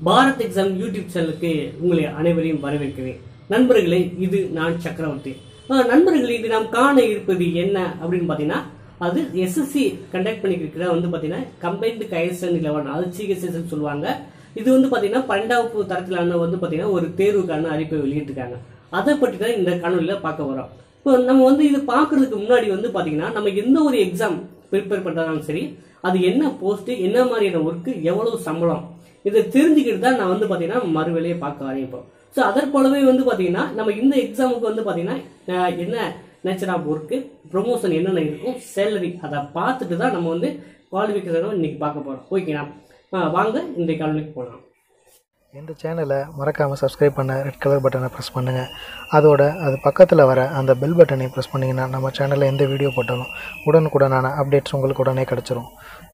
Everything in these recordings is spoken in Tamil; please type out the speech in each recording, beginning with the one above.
பாரத் எக்ஸாம் யூடியூப் சேனலுக்கு உங்களை அனைவரையும் வரவேற்கிறேன் நண்பர்களே இது நான் சக்கரவர்த்தி ஆஹ் நண்பர்களே இது நாம் காண இருப்பது என்ன அப்படின்னு பார்த்தீங்கன்னா அது எஸ்எஸ்சி கண்டக்ட் பண்ணிக்கிற வந்து பார்த்தீங்கன்னா கம்பைன்டு கைசன் லெவன் அது சிஎஸ்எஸ் சொல்லுவாங்க இது வந்து பார்த்தீங்கன்னா பன்னெண்டாவது தரத்திலான வந்து பார்த்தீங்கன்னா ஒரு தேர்வுக்கான அறிப்பை வெளியிட்டிருக்காங்க அதை பற்றி தான் இந்த காணொலியில் பார்க்க வரோம் இப்போ நம்ம வந்து இது பார்க்கறதுக்கு முன்னாடி வந்து பார்த்தீங்கன்னா நம்ம எந்த ஒரு எக்ஸாம் ப்ரிப்பேர் பண்ணுறதாலும் சரி அது என்ன போஸ்ட் என்ன மாதிரியான ஒர்க்கு எவ்வளவு சம்பளம் இதை தெரிஞ்சுக்கிட்டு தான் நான் வந்து பார்த்தீங்கன்னா மறு வேலையை பார்க்க ஆரம்பிப்போம் ஸோ அதற் போலவே வந்து பார்த்தீங்கன்னா நம்ம இந்த எக்ஸாமுக்கு வந்து பார்த்தீங்கன்னா அஹ், என்ன நேச்சர் ஆஃப் ஒர்க்கு ப்ரொமோஷன் என்னென்ன இருக்கும் சேலரி அதை பார்த்துட்டு தான் நம்ம வந்து குவாலிஃபிகேஷனை இன்னைக்கு பார்க்க போகிறோம் ஓகேண்ணா அஹ், வாங்க இந்த காலனிக்கு போகலாம் இந்த சேனலை மறக்காமல் சப்ஸ்கிரைப் பண்ண ரெட் கலர் பட்டனை ப்ரெஸ் பண்ணுங்கள் அதோட அது பக்கத்தில் வர அந்த பெல் பட்டனை ப்ரெஸ் பண்ணிங்கன்னா நம்ம சேனலில் எந்த வீடியோ போட்டாலும் உடனுக்குடனான அப்டேட்ஸ் உங்களுக்கு உடனே கிடச்சிரும்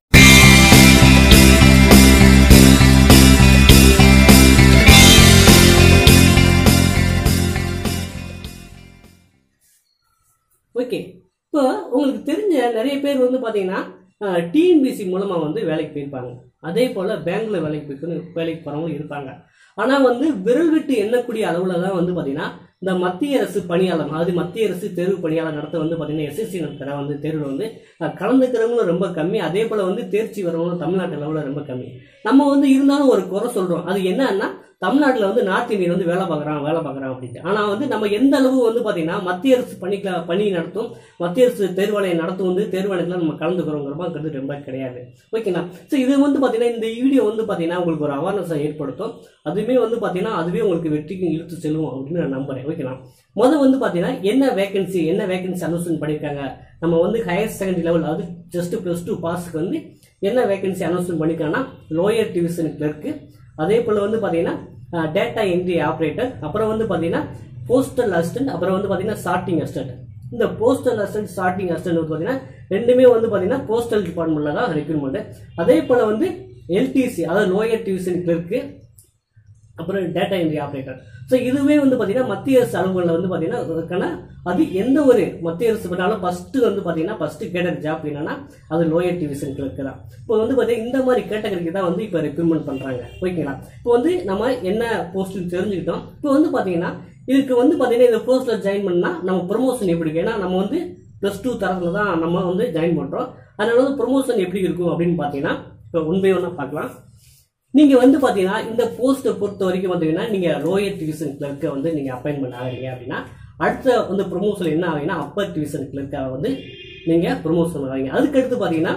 ஓகே இப்போ உங்களுக்கு தெரிஞ்ச நிறைய பேர் வந்து பார்த்தீங்கன்னா டிஎன்பிசி மூலமாக வந்து வேலைக்கு போயிருப்பாங்க அதே போல் பேங்க்ல வேலைக்கு போய்க்கணும் வேலைக்கு போகிறவங்களும் இருப்பாங்க ஆனால் வந்து விரல் விட்டு எண்ணக்கூடிய அளவில் தான் வந்து பார்த்தீங்கன்னா இந்த மத்திய அரசு பணியாளர் அதாவது மத்திய அரசு தேர்வு பணியாளர் நடத்த வந்து பார்த்தீங்கன்னா எஸ்எஸ்சி நடத்துகிற வந்து தேர்வில் வந்து அஹ், கலந்துக்கிறவங்களும் ரொம்ப கம்மி அதே போல் வந்து தேர்ச்சி வரவங்களும் தமிழ்நாட்டு லெவலில் ரொம்ப கம்மி நம்ம வந்து இருந்தாலும் ஒரு குறை சொல்கிறோம் அது என்னன்னா தமிழ்நாட்டில் வந்து நார்த் இந்தியன் வந்து வேலை பார்க்குறான் வேலை பார்க்குறான் அப்படின்ட்டு ஆனால் வந்து நம்ம எந்த அளவு வந்து பார்த்தீங்கன்னா மத்திய அரசு பணிக்க பணி நடத்தும் மத்திய அரசு தேர்வாலயம் நடத்தும் வந்து தேர்வாலயத்தில் நம்ம கலந்துக்கிறோங்கிறப்ப ரொம்ப கிடையாது ஓகேண்ணா ஸோ இது வந்து பார்த்தீங்கன்னா இந்த வீடியோ வந்து பார்த்தீங்கன்னா உங்களுக்கு ஒரு அவேர்னஸை ஏற்படுத்தும் அதுவுமே வந்து பார்த்தீங்கன்னா அதுவே உங்களுக்கு வெற்றிக்கு இழுத்து செல்லும் அப்படின்னு நான் நம்புறேன் ஓகேண்ணா முதல் வந்து பார்த்தீங்கன்னா என்ன வேகன்சி என்ன வேகன்சி அனௌன்ஸ்மெண்ட் பண்ணியிருக்காங்க நம்ம வந்து ஹையர் செகண்டரி லெவல் அதாவது ஜஸ்ட் ப்ளஸ் டூ பாஸுக்கு வந்து என்ன வேகன்சி அனௌன்ஸ்மெண்ட் பண்ணியிருக்காங்கன்னா லோயர் டிவிஷன் கிளர்க்கு அதே போல் வந்து பார்த்தீங்கன்னா டேட்டா என்ட்ரி ஆப்ரேட்டர் அப்புறம் வந்து பார்த்தீங்கன்னா போஸ்டல் அசிஸ்டன்ட் அப்புறம் வந்து பார்த்தீங்கன்னா சார்ட்டிங் அசிஸ்டன்ட் இந்த போஸ்டல் அசிஸ்டன்ட் சார்ட்டிங் அசிஸ்டன்ட் வந்து பார்த்தீங்கன்னா ரெண்டுமே வந்து பார்த்தீங்கன்னா போஸ்டல் டிபார்ட்மெண்ட்டில் தான் ரெக்ரூட்மெண்ட் அதே போல் வந்து எல்டிசி அதாவது லோயர் டிவிஷன் கிளர்க்கு அப்புறம் டேட்டா என்ட்ரி ஆப்ரேட்டர் ஸோ இதுவே வந்து பார்த்தீங்கன்னா மத்திய அரசு அலுவலகங்களில் வந்து பார்த்தீங்கன்னா அதுக்கான அது எந்த ஒரு மத்திய அரசு பண்ணாலும் ஃபஸ்ட்டு வந்து பார்த்தீங்கன்னா ஃபஸ்ட்டு கேட்டர் ஜாப் என்னன்னா அது லோயர் டிவிஷன் கிளர்க்கு தான் இப்போ வந்து பார்த்தீங்கன்னா இந்த மாதிரி கேட்டகரிக்கு தான் வந்து இப்போ ரெக்ரூட்மெண்ட் பண்ணுறாங்க ஓகேங்களா இப்போ வந்து நம்ம என்ன போஸ்ட் தெரிஞ்சுக்கிட்டோம் இப்போ வந்து பார்த்தீங்கன்னா இதுக்கு வந்து பார்த்தீங்கன்னா இந்த போஸ்ட்டில் ஜாயின் பண்ணால் நம்ம ப்ரொமோஷன் எப்படி இருக்கு ஏன்னா நம்ம வந்து ப்ளஸ் டூ தரத்தில் தான் நம்ம வந்து ஜாயின் பண்ணுறோம் அதனால வந்து ப்ரொமோஷன் எப்படி இருக்கும் அப்படின்னு பார்த்தீங்கன்னா இப்போ ஒன் பை ஒன்னாக பார்க்கலாம் நீங்க வந்து பாத்தீங்கன்னா இந்த போஸ்ட்டை பொறுத்த வரைக்கும் பாத்தீங்கன்னா நீங்க லோயர் டிவிஷன் கிளர்க்கை வந்து நீங்க அப்பாயின்மெண்ட் ஆகிறீங்க அப்படின்னா அடுத்த வந்து ப்ரொமோஷன் என்ன ஆகுதுன்னா அப்பர் டிவிஷன் கிளர்க்காக வந்து நீங்க ப்ரொமோஷன் ஆவீங்க அதுக்கு அடுத்து பாத்தீங்கன்னா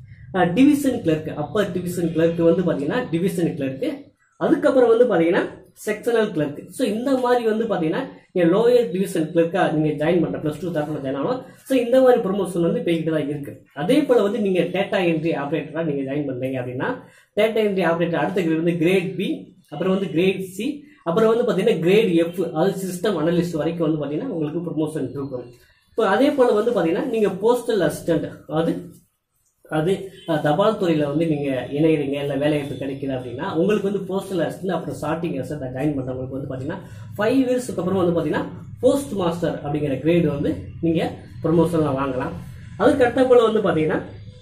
division clerk upper division clerk வந்து பாத்தீங்கன்னா டிவிஷன் கிளர்க்கு அதுக்கப்புறம் வந்து பாத்தீங்கன்னா செக்ஷனல் கிளர்க் ஸோ இந்த மாதிரி வந்து பாத்தீங்கன்னா நீங்க லோயர் டிவிஷன் கிளர்க்கா நீங்க ஜாயின் பண்ற பிளஸ் டூ தரப்புல ஜாயின் ஆகணும் ஸோ இந்த மாதிரி ப்ரொமோஷன் வந்து போய்கிட்டு தான் இருக்கு அதே போல வந்து நீங்க டேட்டா என்ட்ரி ஆப்ரேட்டரா நீங்க ஜாயின் பண்றீங்க அப்படின்னா டேட்டா என்ட்ரி ஆப்ரேட்டர் அடுத்த கிரேட் வந்து கிரேட் பி அப்புறம் வந்து கிரேட் சி அப்புறம் வந்து பார்த்தீங்கன்னா கிரேட் எஃப் அது சிஸ்டம் அனலிஸ்ட் வரைக்கும் வந்து பார்த்தீங்கன்னா உங்களுக்கு ப்ரொமோஷன் இருக்கும் இப்போ அதே போல் வந்து பார்த்தீங்கன்னா நீங்கள் போஸ்டல் அசிஸ்டன்ட் அது அது அஹ், தபால் துறையில் வந்து நீங்கள் இணையிறீங்க இல்லை வேலைவாய்ப்பு கிடைக்குது அப்படின்னா உங்களுக்கு வந்து போஸ்டல் அசிஸ்டன்ட் அப்புறம் ஸ்டார்டிங் அசிஸ்டன்ட் ஜாயின் பண்ணுறவங்களுக்கு வந்து பார்த்தீங்கன்னா ஃபைவ் இயர்ஸ்க்கு அப்புறம் வந்து பார்த்தீங்கன்னா போஸ்ட் மாஸ்டர் அப்படிங்கிற கிரேடு வந்து நீங்கள் ப்ரொமோஷனில் வாங்கலாம் அதுக்கு அடுத்த போல வந்து பார்த்தீங்கன்னா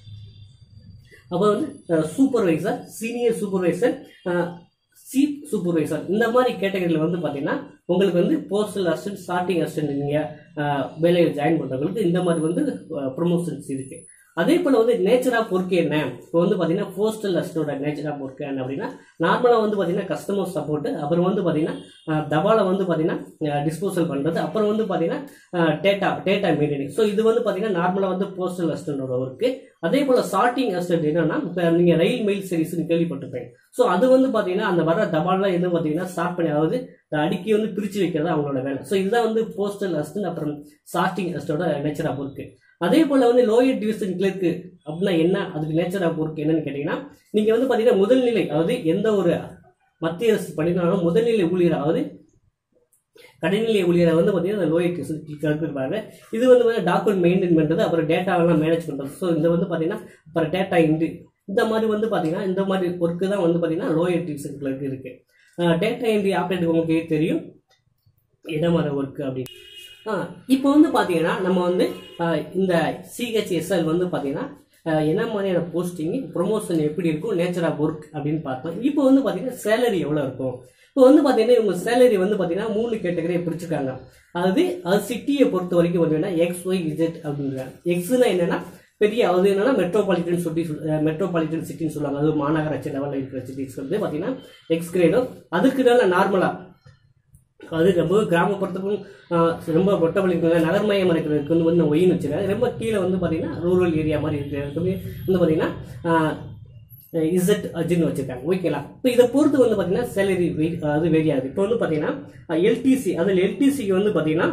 அப்போ வந்து supervisor senior supervisor chief supervisor இந்த மாதிரி கேட்டகரியில் வந்து பார்த்தீங்கன்னா உங்களுக்கு வந்து போஸ்டல் அசிஸ்டன்ட் ஸ்டார்டிங் அசிஸ்டன்ட் நீங்கள் வேலையில் ஜாயின் பண்ணுறவங்களுக்கு இந்த மாதிரி வந்து ப்ரொமோஷன்ஸ் இருக்கு அதே போல் வந்து நேச்சர் ஆஃப் ஒர்க் என்ன இப்போ வந்து பார்த்தீங்கன்னா போஸ்டல் அசிஸ்டோட நேச்சர் ஆஃப் ஒர்க் என்ன அப்படின்னா நார்மலாக வந்து பார்த்தீங்கன்னா கஸ்டமர் சப்போர்ட் அப்புறம் வந்து பார்த்தீங்கன்னா தபாலை வந்து பார்த்தீங்கன்னா டிஸ்போசல் பண்ணுறது அப்புறம் வந்து பார்த்தீங்கன்னா டேட்டா டேட்டா மெயின்டைனிங் ஸோ இது வந்து பார்த்தீங்கன்னா நார்மலாக வந்து போஸ்டல் அசிஸ்டன்டோட ஒர்க்கு அதே போல் சார்ட்டிங் அசிஸ்டன்ட் என்னன்னா இப்போ நீங்கள் ரயில் மெயில் சர்வீஸ்னு கேள்விப்பட்டிருப்பேன் ஸோ அது வந்து பார்த்தீங்கன்னா அந்த வர தபால்லாம் எதுவும் பார்த்தீங்கன்னா ஸ்டார்ட் பண்ணி அதாவது இந்த அடுக்கி வந்து பிரித்து வைக்கிறது அவங்களோட வேலை ஸோ இதுதான் வந்து போஸ்டல் அசிஸ்டன்ட் அப்புறம் சார்ட்டிங் அசிஸ்டோட நேச்சர் ஆஃப் ஒர்க்கு அதே போல் வந்து லோயர் டிவிஷன் கிளர்க்கு அப்படின்னா என்ன அதுக்கு நேச்சர் ஆஃப் ஒர்க் என்னன்னு கேட்டிங்கன்னா நீங்கள் வந்து பார்த்தீங்கன்னா முதல்நிலை அதாவது எந்த ஒரு மத்திய அரசு பண்ணினாலும் முதல்நிலை ஊழியர் அதாவது கடைநிலை ஊழியரை வந்து பார்த்தீங்கன்னா லோயர் டிவிஷன் கிளர்க்கு இருப்பாங்க இது வந்து டாக்குமெண்ட் மெயின்டைன் பண்ணுறது அப்புறம் டேட்டாவெல்லாம் மேனேஜ் பண்ணுறது ஸோ இந்த வந்து பார்த்தீங்கன்னா அப்புறம் டேட்டா இன்ட்ரி இந்த மாதிரி வந்து பார்த்தீங்கன்னா இந்த மாதிரி ஒர்க்கு தான் வந்து பார்த்தீங்கன்னா லோயர் டிவிஷன் கிளர்க்கு இருக்கு டேட்டா என்ட்ரி ஆப்ரேட்டர் உங்களுக்கு தெரியும் என்ன மாதிரி ஒர்க்கு அப்படின்னு ஆ இப்போ வந்து பார்த்தீங்கன்னா நம்ம வந்து ஆ, இந்த சிஹெச்எஸ்எல் வந்து பார்த்தீங்கன்னா அஹ், என்ன மாதிரியான போஸ்டிங் ப்ரொமோஷன் எப்படி இருக்கும் நேச்சர் ஆஃப் ஒர்க் அப்படின்னு பார்த்தோம் இப்போ வந்து பார்த்தீங்கன்னா சேலரி எவ்வளோ இருக்கும் இப்போ வந்து பார்த்தீங்கன்னா இவங்க சேலரி வந்து பார்த்தீங்கன்னா மூணு கேட்டகரியை பிரிச்சிருக்காங்க அதாவது அது சிட்டியை பொறுத்த வரைக்கும் பார்த்தீங்கன்னா எக்ஸ் ஒய் இசட் அப்படின்றாங்க எக்ஸ்னா என்னன்னா பெரிய அது என்னன்னா மெட்ரோபாலிட்டன் சிட்டி மெட்ரோபாலிட்டன் சிட்டின்னு சொல்லுவாங்க அது மாநகராட்சி லெவலில் இருக்கிற சிட்டிஸ் வந்து பார்த்தீங்கன்னா எக்ஸ் கிரேடும் அதுக்கு மேலே நார்மலாக அது ரொம்ப கிராமப்புறத்துக்கும் ஆஹ், ரொம்ப பொட்டப்பள்ளிக்கு நகர்மயம் இருக்கிறதுக்கு வந்து வந்து ஒயின்னு வச்சுருக்காங்க ரொம்ப கீழே வந்து பார்த்தீங்கன்னா ரூரல் ஏரியா மாதிரி இருக்கிறதுக்கு வந்து பார்த்தீங்கன்னா இசட் அஜின்னு வச்சிருக்காங்க ஓகேங்களா இப்போ இதை பொறுத்து வந்து பார்த்தீங்கன்னா சேலரி அது வேரி ஆகுது இப்போ வந்து பார்த்தீங்கன்னா எல்டிசி அதில் எல்டிசிக்கு வந்து பார்த்தீங்கன்னா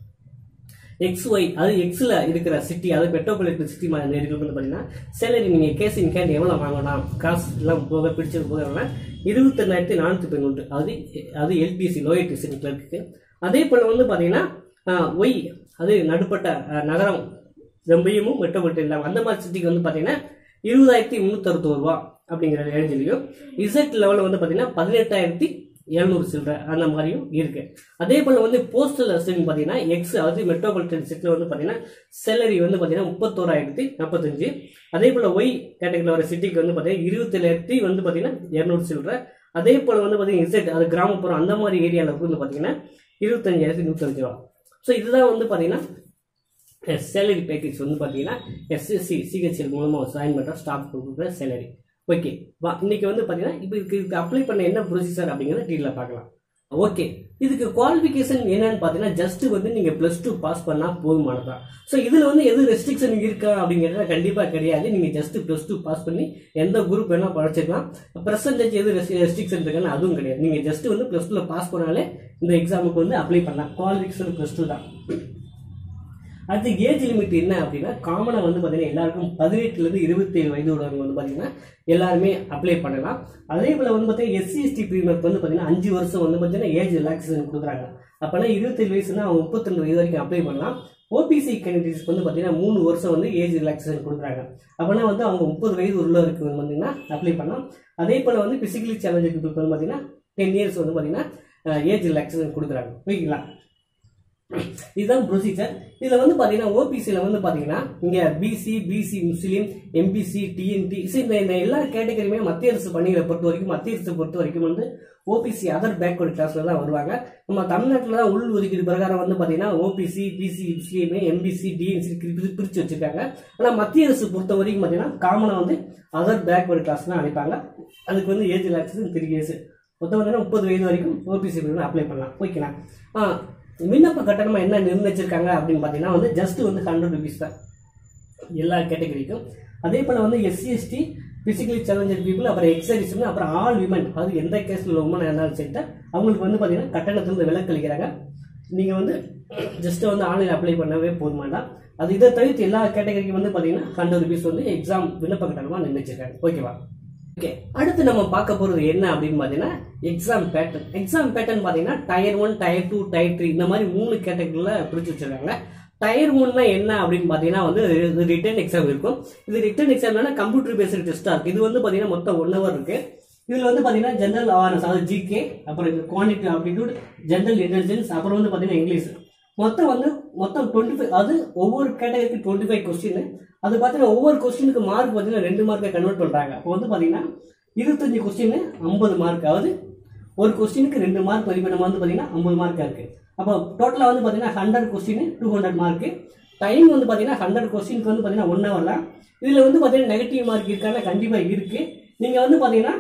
எக்ஸ் ஒய் அது எக்ஸில் இருக்கிற சிட்டி அது மெட்ரோபாலிட்டன் சிட்டி மாதிரி இருக்கிறது வந்து பார்த்தீங்கன்னா சேலரி நீங்கள் கேஸ் இன் கேன் எவ்வளோ வாங்கலாம் காசு எல்லாம் போக பிடிச்சது போக இருபத்தெண்ணாயிரத்தி நானூற்றி பதினொன்று அது அது எல்டிசி லோயர் டிசி கிளர்க்கு அதே போல் வந்து பார்த்தீங்கன்னா ஒய் அது நடுப்பட்ட அஹ், நகரம் ரொம்பயும் மெட்ரோபாலிட்டன் இல்லாமல் அந்த மாதிரி சிட்டிக்கு வந்து பார்த்தீங்கன்னா இருபதாயிரத்தி முந்நூற்றறுபத்தோரு ரூபா அப்படிங்கிற ரேஞ்சிலையும் இசட் லெவலில் வந்து பார்த்தீங்கன்னா பதினெட்டாயிரத்தி எழுநூறு சில்லற அந்த மாதிரியும் இருக்கு அதே போல் வந்து போஸ்டல் அசிஸ்டன்ட் பார்த்தீங்கன்னா எக்ஸ் அதாவது மெட்ரோபாலிட்டன் சிட்டியில் வந்து பார்த்தீங்கன்னா சேலரி வந்து பார்த்தீங்கன்னா முப்பத்தோராயிரத்தி நாற்பத்தஞ்சு அதே போல் ஒய் கேட்டகரியில் வர சிட்டிக்கு வந்து பார்த்தீங்கன்னா இருபத்தேழாயிரத்தி வந்து பார்த்தீங்கன்னா இரநூறு சில்லற அதே போல் வந்து பார்த்தீங்கன்னா இசட் அது கிராமப்புறம் அந்த மாதிரி ஏரியாவில் வந்து பார்த்தீங்கன்னா இருபத்தஞ்சாயிரத்தி நூற்றஞ்சு ரூபா ஸோ இதுதான் வந்து பார்த்தீங்கன்னா சேலரி பேக்கேஜ் வந்து பார்த்தீங்கன்னா எஸ்எஸ்சி சிஹெச்எல் மூலமாக ஜாயின் பண்ணுற ஸ்டாஃப் கொடுக்குற சேலரி ஓகே வா இன்னைக்கு வந்து பார்த்தீங்கன்னா இப்போ இதுக்கு இதுக்கு அப்ளை பண்ண என்ன ப்ரொசீஜர் அப்படிங்கிறத டீலில் பார்க்கலாம் ஓகே இதுக்கு குவாலிஃபிகேஷன் என்னன்னு பார்த்தீங்கன்னா ஜஸ்ட் வந்து நீங்கள் ப்ளஸ் டூ பாஸ் பண்ணால் போதுமானதான் ஸோ இதில் வந்து எது ரெஸ்ட்ரிக்ஷன் இருக்கா அப்படிங்கிறது கண்டிப்பாக கிடையாது நீங்கள் ஜஸ்ட் ப்ளஸ் டூ பாஸ் பண்ணி எந்த குரூப் வேணால் படிச்சிக்கலாம் பர்சன்டேஜ் எது ரெஸ்ட்ரிக்ஷன் இருக்குன்னு அதுவும் கிடையாது நீங்கள் ஜஸ்ட் வந்து ப்ளஸ் டூவில் பாஸ் பண்ணாலே இந்த எக்ஸாமுக்கு வந்து அப்ளை பண்ணலாம் குவாலிஃபிகேஷன் ப்ளஸ் டூ தான் அடுத்து ஏஜ் லிமிட் என்ன அப்படின்னா காமனாக வந்து பார்த்தீங்கன்னா எல்லாருக்கும் பதினெட்டுலேருந்து இருபத்தேழு வயது உள்ளவங்க வந்து பார்த்தீங்கன்னா எல்லாருமே அப்ளை பண்ணலாம் அதே போல் வந்து பார்த்தீங்கன்னா எஸ்சி எஸ்டி பிரிவினருக்கு வந்து பார்த்தீங்கன்னா அஞ்சு வருஷம் வந்து பார்த்தீங்கன்னா ஏஜ் ரிலாக்ஸேஷன் கொடுக்குறாங்க அப்போனா இருபத்தேழு வயசுனா அவங்க முப்பத்திரெண்டு வயது வரைக்கும் அப்ளை பண்ணலாம் ஓபிசி கேண்டிடேட்ஸ்க்கு வந்து பார்த்தீங்கன்னா மூணு வருஷம் வந்து ஏஜ் ரிலாக்ஸேஷன் கொடுக்குறாங்க அப்போனா வந்து அவங்க முப்பது வயது உள்ளவருக்கு வந்து பார்த்தீங்கன்னா அப்ளை பண்ணலாம் அதே போல் வந்து பிசிக்கலி சேலஞ்சு பீப்புளுக்கு வந்து பார்த்தீங்கன்னா டென் இயர்ஸ் வந்து பார்த்தீங்கன்னா ஏஜ் ரிலாக்ஸேஷன் கொடுக்குறாங்க ஓகேங்களா இதுதான் ப்ரொசீஜர் இதில் வந்து பார்த்தீங்கன்னா ஓபிசியில் வந்து பார்த்தீங்கன்னா இங்கே பிசி பிசி முஸ்லீம் எம்பிசி டிஎன்டி இந்த இந்த எல்லா கேட்டகரியுமே மத்திய அரசு பணிகளை பொறுத்த வரைக்கும் மத்திய அரசு பொறுத்த வரைக்கும் வந்து ஓபிசி அதர் பேக்வர்ட் கிளாஸ்ல தான் வருவாங்க நம்ம தமிழ்நாட்டில் தான் உள் ஒதுக்கீடு பிரகாரம் வந்து பார்த்தீங்கன்னா ஓபிசி பிசி முஸ்லீம் எம்பிசி டிஎன்சி பிரித்து வச்சிருக்காங்க ஆனால் மத்திய அரசு பொறுத்த வரைக்கும் பார்த்தீங்கன்னா காமனாக வந்து அதர் பேக்வர்ட் கிளாஸ் தான் அழைப்பாங்க அதுக்கு வந்து ஏஜ் ரிலாக்ஸேஷன் த்ரீ இயர்ஸ் மொத்தம் பார்த்தீங்கன்னா முப்பது வயது வரைக்கும் ஓபிசி அப்ளை பண்ணலாம் ஓகேங்களா ஆ விண்ணப்ப கட்டணமா என்ன நிர்ணயிச்சிருக்காங்க அப்படின்னு பார்த்தீங்கன்னா வந்து ஜஸ்ட் வந்து ஹண்ட்ரட் ருபீஸ் தான் எல்லா கேட்டகரிக்கும் அதே போல் வந்து SC ST physically challenger people அப்புறம் எக்ஸர்விஸ்னு அப்புறம் ஆல் விமன் அது எந்த கேஸில் உமன் இருந்தாலும் சரிட்டு அவங்களுக்கு வந்து பார்த்தீங்கன்னா கட்டணத்திலிருந்து விலக்கு அளிக்கிறாங்க நீங்கள் வந்து ஜஸ்ட் வந்து ஆன்லைன் அப்ளை பண்ணவே போதுமாண்டா அது இதை தவிர்த்து எல்லா கேட்டகரிக்கும் வந்து பார்த்தீங்கன்னா ஹண்ட்ரட் ருபீஸ் வந்து எக்ஸாம் விண்ணப்ப கட்டணமாக நிர்ணயிச்சிருக்காங்க ஓகேவா ஓகே அடுத்து நம்ம பார்க்க போறது என்ன அப்படின்னு பார்த்தீங்கன்னா எக்ஸாம் பேட்டர்ன் எக்ஸாம் பேட்டர்ன் பார்த்தீங்கன்னா tier one tier two tier three இந்த மாதிரி மூணு கேட்டகரியில் பிரிச்சு வச்சிருக்காங்க டயர் ஒன்னா என்ன அப்படின்னு பார்த்தீங்கன்னா வந்து இது ரிட்டன் எக்ஸாம் இருக்கும் இது ரிட்டன் எக்ஸாம்னா கம்ப்யூட்டர் பேஸ்டு டெஸ்ட்டாக இருக்கு இது வந்து பார்த்தீங்கன்னா மொத்தம் ஒன் ஹவர் இருக்கு இதில் வந்து பார்த்தீங்கன்னா ஜென்ரல் அவேர்னஸ் அதாவது ஜிகே அப்புறம் குவான்டிட்டி ஆப்டிடியூட் ஜென்ரல் இன்டெலிஜென்ஸ் அப்புறம் வந்து பார்த்தீங்கன்னா இங்கிலீஷ் மொத்தம் வந்து மொத்தம் டுவெண்ட்டி ஃபைவ் அது ஒவ்வொரு கேட்டகரிக்கு டுவெண்ட்டி ஃபைவ் கொஸ்டின் அது பார்த்தீங்கன்னா ஒவ்வொரு கொஸ்டினுக்கு மார்க் பார்த்தீங்கன்னா ரெண்டு மார்க்கை கன்வெர்ட் பண்ணுறாங்க அப்போ வந்து பார்த்தீங்கன்னா இருபத்தஞ்சு கொஸ்டின் ஐம்பது மார்க் அதாவது ஒரு கொஸ்டினுக்கு ரெண்டு மார்க் மதிப்பெண்ணம் வந்து பார்த்தீங்கன்னா ஐம்பது மார்க்காக இருக்குது அப்போ டோட்டலாக வந்து பார்த்தீங்கன்னா hundred question two hundred mark time வந்து பார்த்தீங்கன்னா ஹண்ட்ரட் கொஸ்டினுக்கு வந்து பார்த்தீங்கன்னா ஒன் ஹவர் தான் இதில் வந்து பார்த்தீங்கன்னா நெகட்டிவ் மார்க் இருக்கான கண்டிப்பாக இருக்குது நீங்கள் வந்து பார்த்தீங்கன்னா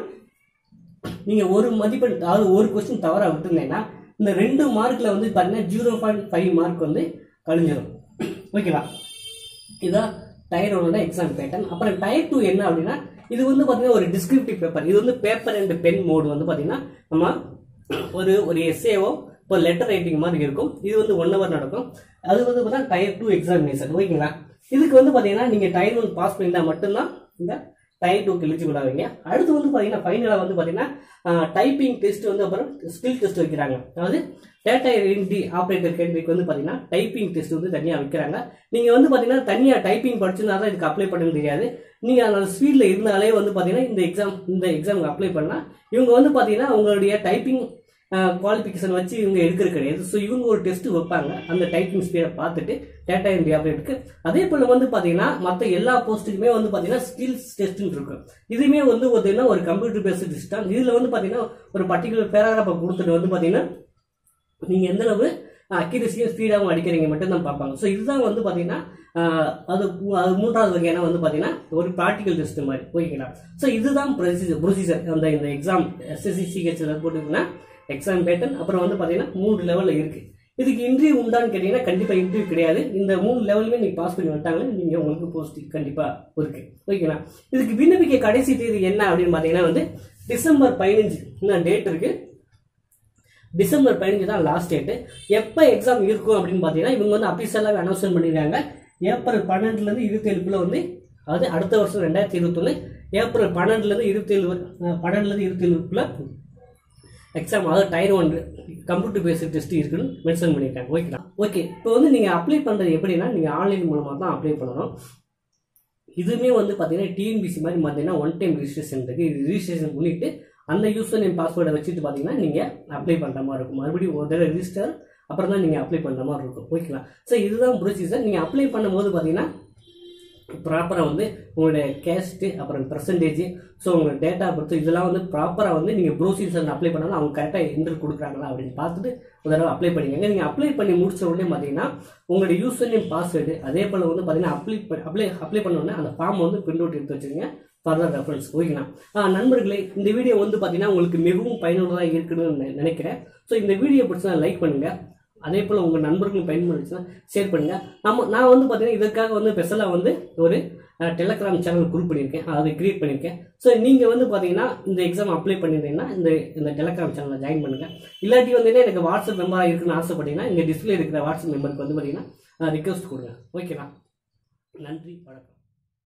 நீங்கள் ஒரு மதிப்பெண் அதாவது ஒரு கொஸ்டின் தவறாக விட்டுருந்தீங்கன்னா இந்த ரெண்டு மார்க்கில் வந்து பார்த்தீங்கன்னா ஜீரோ பாயிண்ட் ஃபைவ் மார்க் வந்து கழிஞ்சிடும் ஓகேவா இதான் டயர் ஒன்னோட எக்ஸாம் பேட்டர்ன் அப்புறம் டயர் டூ என்ன அப்படின்னா இது வந்து பார்த்தீங்கன்னா ஒரு டிஸ்கிரிப்டிவ் பேப்பர் இது வந்து பேப்பர் அண்ட் பென் மோடு வந்து பார்த்தீங்கன்னா நம்ம ஒரு ஒரு எஸ்ஏவோ இப்போ லெட்டர் ரைட்டிங் மாதிரி இருக்கும் இது வந்து ஒன் ஹவர் நடக்கும் அது வந்து பார்த்தீங்கன்னா டயர் டூ எக்ஸாமினேஷன் ஓகேங்களா இதுக்கு வந்து பார்த்தீங்கன்னா நீங்கள் டயர் ஒன் பாஸ் பண்ணிட்டா மட்டும்தான் இந்த டயர் டூக்கு எலிஜிபிள் ஆவீங்க அடுத்து வந்து பார்த்தீங்கன்னா ஃபைனலாக வந்து பார்த்தீங்கன்னா டைப்பிங் டெஸ்ட் வந்து அப்புறம் ஸ்கில் டெஸ்ட் வைக்கிறாங்க அதாவது டேட்டா என்ட்ரி ஆப்ரேட்டர் கேட்டரிக்கு வந்து பார்த்தீங்கன்னா டைப்பிங் டெஸ்ட் வந்து தனியாக வைக்கிறாங்க நீங்கள் வந்து பார்த்தீங்கன்னா தனியாக டைப்பிங் படிச்சிருந்தா தான் இதுக்கு அப்ளை பண்ண தெரியாது நீங்கள் அந்த ஸ்பீடில் இருந்தாலே வந்து பார்த்தீங்கன்னா இந்த எக்ஸாம் இந்த எக்ஸாமுக்கு அப்ளை பண்ணால் இவங்க வந்து பார்த்தீங்கன்னா உங்களுடைய டைப்பிங் குவாலிஃபிகேஷன் வச்சு இவங்க எடுக்கிறது கிடையாது ஸோ இவங்க ஒரு டெஸ்ட் வைப்பாங்க அந்த டைப்பிங் ஸ்பீடை பார்த்துட்டு டேட்டா என்ட்ரி ஆப்ரேட்டுக்கு அதே போல் வந்து பார்த்தீங்கன்னா மற்ற எல்லா போஸ்ட்டுக்குமே வந்து பார்த்தீங்கன்னா ஸ்கில்ஸ் டெஸ்ட்னு இருக்கும் இதுவுமே வந்து பார்த்தீங்கன்னா ஒரு கம்ப்யூட்டர் பேஸ்டு டெஸ்ட் தான் இதில் வந்து பார்த்தீங்கன்னா ஒரு பர்டிகுலர் பேராகிராஃபை கொடுத்துட்டு வந்து பார்த்தீங்கன்னா நீங்கள் எந்த அளவு அக்யூரஸியும் ஸ்பீடாகவும் அடிக்கிறீங்க மட்டும் தான் பார்ப்பாங்க ஸோ இதுதான் வந்து பார்த்தீங்கன்னா ஆஹ், அது அது மூன்றாவது வகையான வந்து பார்த்தீங்கன்னா ஒரு ப்ராக்டிக்கல் டெஸ்ட் மாதிரி ஓகேங்களா ஸோ இதுதான் ப்ரொசீஜர் ப்ரொசீஜர் அந்த இந்த எக்ஸாம் எஸ்எஸ்சி சிஹெச்சில் போட்டுருக்குன்னா எக்ஸாம் பேட்டர்ன் அப்புறம் வந்து பார்த்தீங்கன்னா மூணு லெவலில் இருக்குது இதுக்கு இன்டர்வியூ உண்டான்னு கேட்டிங்கன்னா கண்டிப்பாக இன்டர்வியூ கிடையாது இந்த மூணு லெவலுமே நீங்கள் பாஸ் பண்ணி வந்துட்டாங்கன்னா நீங்கள் உங்களுக்கு போஸ்ட் கண்டிப்பாக இருக்கு ஓகேங்களா இதுக்கு விண்ணப்பிக்க கடைசி தேதி என்ன அப்படின்னு பார்த்தீங்கன்னா வந்து டிசம்பர் பதினஞ்சு இன்னும் டேட் இருக்குது டிசம்பர் பதினஞ்சு தான் லாஸ்ட் டேட்டு எப்போ எக்ஸாம் இருக்கும் அப்படின்னு பார்த்தீங்கன்னா இவங்க வந்து அஃபீஷியலாக அனௌன்ஸ்மெண்ட் பண்ணியிருக்காங்க ஏப்ரல் பன்னெண்டுலேருந்து இருபத்தேழுக்குள்ள வந்து அதாவது அடுத்த வருஷம் ரெண்டாயிரத்தி இருபத்தொன்று ஏப்ரல் பன்னெண்டுலேருந்து இருபத்தேழு பன்னெண்டுலேருந்து இருபத்தேழுக்குள்ள எக்ஸாம் அதாவது tier one computer based test இருக்குன்னு மென்ஷன் பண்ணியிருக்காங்க ஓகேங்களா ஓகே இப்போ வந்து நீங்கள் அப்ளை பண்ணுறது எப்படின்னா நீங்கள் ஆன்லைன் மூலமாக தான் அப்ளை பண்ணணும் இதுவுமே வந்து பார்த்தீங்கன்னா டிஎன்பிசி மாதிரி பார்த்தீங்கன்னா ஒன் டைம் ரிஜிஸ்ட்ரேஷன் இருக்குது இது ரிஜிஸ்ட்ரேஷன் பண்ணிட்டு அந்த யூசர் நேம் பாஸ்வேர்டை வச்சுட்டு பார்த்தீங்கன்னா நீங்கள் அப்ளை பண்ணுற மாதிரி இருக்கும் மறுபடியும் ஒரு தடவை ரிஜிஸ்டர் அப்புறம் தான் நீங்கள் அப்ளை பண்ணுற மாதிரி இருக்கும் ஓகேங்களா ஸோ இதுதான் ப்ரொசீஜர் நீங்கள் அப்ளை பண்ணும்போது பார்த்தீங்கன்னா ப்ராப்பராக வந்து உங்களுடைய கேஸ்ட்டு அப்புறம் பர்சன்டேஜ் ஸோ உங்களோட டேட்டா பர்த் இதெல்லாம் வந்து ப்ராப்பராக வந்து நீங்கள் ப்ரோசீஜர் அப்ளை பண்ணாலும் அவங்க கரெக்டாக என்டர் கொடுக்குறாங்களா அப்படின்னு பார்த்துட்டு ஒரு தடவை அப்ளை பண்ணிக்கங்க நீங்கள் அப்ளை பண்ணி முடிச்ச உடனே பார்த்தீங்கன்னா உங்களுடைய யூசர் நேம் பாஸ்வேர்டு அதே போல் வந்து பார்த்தீங்கன்னா அப்ளை அப்ளை அப்ளை பண்ண உடனே அந்த ஃபார்ம் வந்து பிரிண்ட் அவுட் எடுத்து வச்சுருங்க ஃபர்தர் ரெஃபரன்ஸ் ஓகேங்களா ஆ, நண்பர்களே இந்த வீடியோ வந்து பார்த்தீங்கன்னா உங்களுக்கு மிகவும் பயனுள்ளதாக இருக்குன்னு நான் நினைக்கிறேன் ஸோ இந்த வீடியோ பிடிச்சா லைக் பண்ணுங்கள் அதே போல் உங்கள் நண்பர்களும் பயன்படுச்சுன்னா ஷேர் பண்ணுங்கள் நம்ம நான் வந்து பார்த்தீங்கன்னா இதற்காக வந்து ஸ்பெஷலாக வந்து ஒரு டெலகிராம் சேனல் குரூப் பண்ணியிருக்கேன் அதை கிரியேட் பண்ணியிருக்கேன் ஸோ நீங்கள் வந்து பார்த்தீங்கன்னா இந்த எக்ஸாம் அப்ளை பண்ணியிருந்தீங்கன்னா இந்த இந்த டெலகிராம் சேனலில் ஜாயின் பண்ணுங்கள் இல்லாட்டி வந்து எனக்கு வாட்ஸ்அப் மெம்பராக இருக்குன்னு ஆசைப்பட்டீங்கன்னா இங்கே டிஸ்பிளே இருக்கிற வாட்ஸ்அப் மெம்பருக்கு வந்து பார்த்தீங்கன்னா ரிக்வஸ்ட் கொடுங்க ஓகேவா நன்றி வணக்கம்